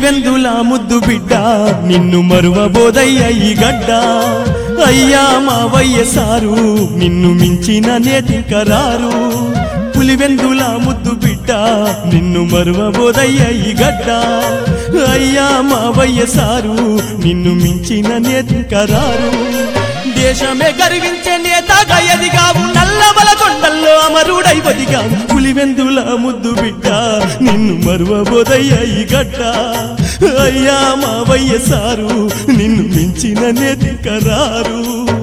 పులివెందుల ముద్దు బిడ్డ నిన్ను మరువబోదయ్య ఈ గడ్డ అయ్యా మా వయ్యసారు నిన్ను మించిన నేతికరారు పులివెందుల ముద్దు బిడ్డ నిన్ను మరువబోదయ్య ఈ గడ్డ అయ్యా మా వయ్యసారు నిన్ను మించిన నేతికరారు దేశమే గర్వించే నేతగా ఎదిగావు నల్లమల కొండల్లో అమరుడై బతిగావు పులివెందుల ముద్దు బిడ్డ నిన్ను మరువబోదయ్య ఈ గడ్డ అయ్యా మా వయ్యసారు నిన్ను మించిన నెతికరారు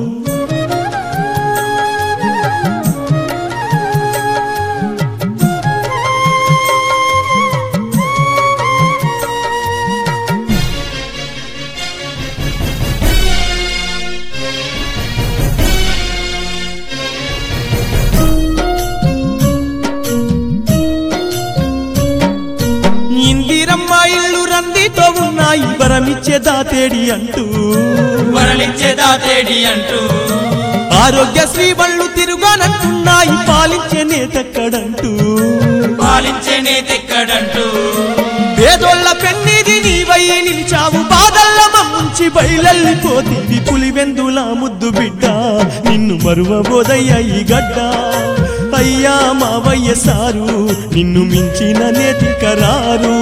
ఇందిరమ్మ ఇల్లు రందితో ఉన్నాయి వరమిచ్చే దాతేడి అంటూ వరలిచ్చే దాతేడి అంటూ ఆరోగ్య శ్రీ బళ్ళు తిరుగానంటున్నాయి పాలించే నేతక్కడంటూ పాలించే నేతెక్కడంటూ పేదోళ్ళ పెన్నిది నీవై నిలిచావు బాధల్ల మమ్ముంచి బయలెళ్ళిపోతుంది పులివెందుల ముద్దు బిడ్డ నిన్ను మరువబోదయ్య ఈ గడ్డ అయ్యా మా వయ్యసారు నిన్ను మించిన నేతికరారు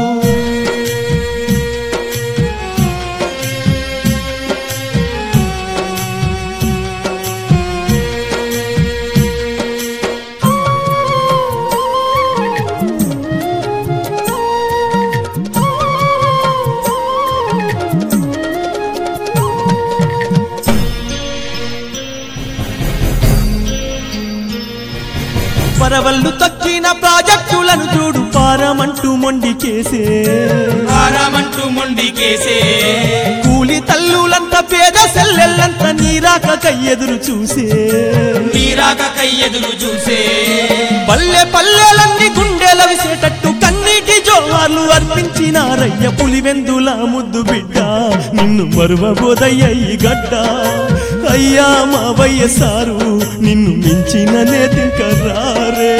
పరవళ్ళు తక్కిన ప్రాజెక్టులను చూడు పారమంటూ మొండికేసే ఆరామంటూ మొండికేసే కూలి తల్లులంతా పేద సెల్లెళ్ళంతా నీరాక ఎదురు చూసే నీరాక కయ్యెదురు చూసే పల్లె పల్లెలన్నీ గుండెల విసేటట్టు కన్నీటి జోహార్లు అర్పించినారయ్య పులివెందుల ముద్దు బిడ్డ నిన్ను మరువబోదయ్య ఈ గడ్డ అయ్యా మా వయ్యసారు నిన్ను మించిన నేతికరారే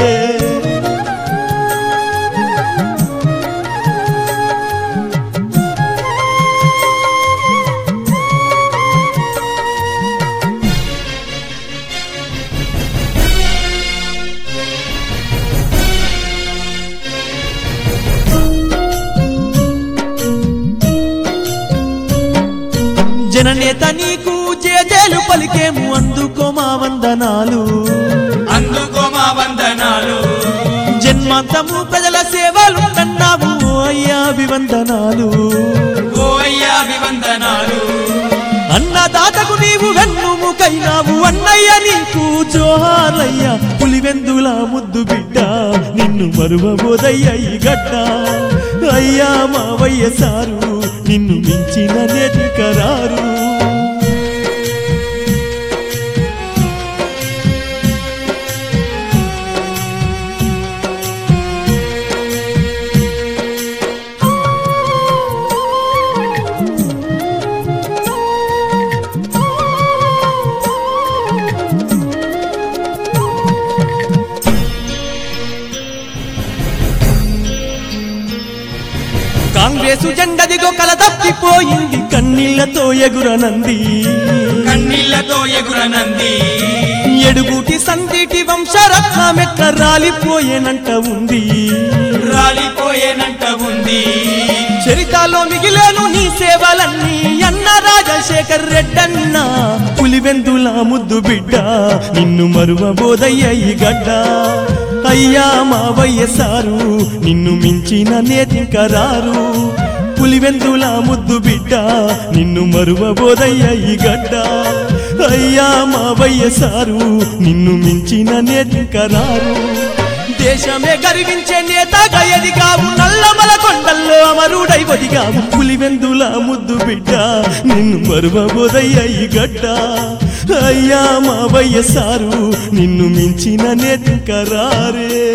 జననేత నీకు జేజేలు పలికేము అందుకో మా వందనాలు అందుకో మా వందనాలు జన్మాంతము ప్రజల సేవలు కన్నావు ఓ అయ్యా అభివందనాలు ఓ అయ్యా అభివందనాలు అన్నదాతకు నీవు వెన్నుముకైనావు అన్నయ్య నీకు జోహారయ్యా పులివెందుల ముద్దు బిడ్డ నిన్ను మరువబోదయ్య ఈ గడ్డ అయ్యా మా వయ్యసారు నిన్ను మించిన నెతికరారు కాంగ్రెసు జెండదిగో కల తప్పిపోయింది కన్నీళ్లతో ఎగురనంది కన్నీళ్లతో ఎగురనంది ఎడుగుటి సందిటి వంశరత్నమెట్ల రాలిపోయేనంట ఉంది రాలిపోయేనంట ఉంది చరితాలో మిగిలేను నీ సేవలన్నీ అన్న రాజశేఖర్ రెడ్డన్న పులివెందుల ముద్దు బిడ్డ నిన్ను మరువబోదయ్య ఈ గడ్డ అయ్యా మా వయ్యసారు నిన్ను మించిన నేతికరారు పులివెందుల ముద్దు బిడ్డ నిన్ను మరువబోదయ్య ఈ గడ్డ అయ్యా మా వయ్యసారు నిన్ను మించిన నేతికరారు దేశమే గర్వించే నేతగా ఎదిగావు నల్లమల కొండల్లో అమరుడై ఒదిగావు పులివెందుల ముద్దు బిడ్డ నిన్ను మరువబోదయ్య ఈ గడ్డ అయ్యా మా వయ్యసారు నిన్ను మించిన నెతికరారే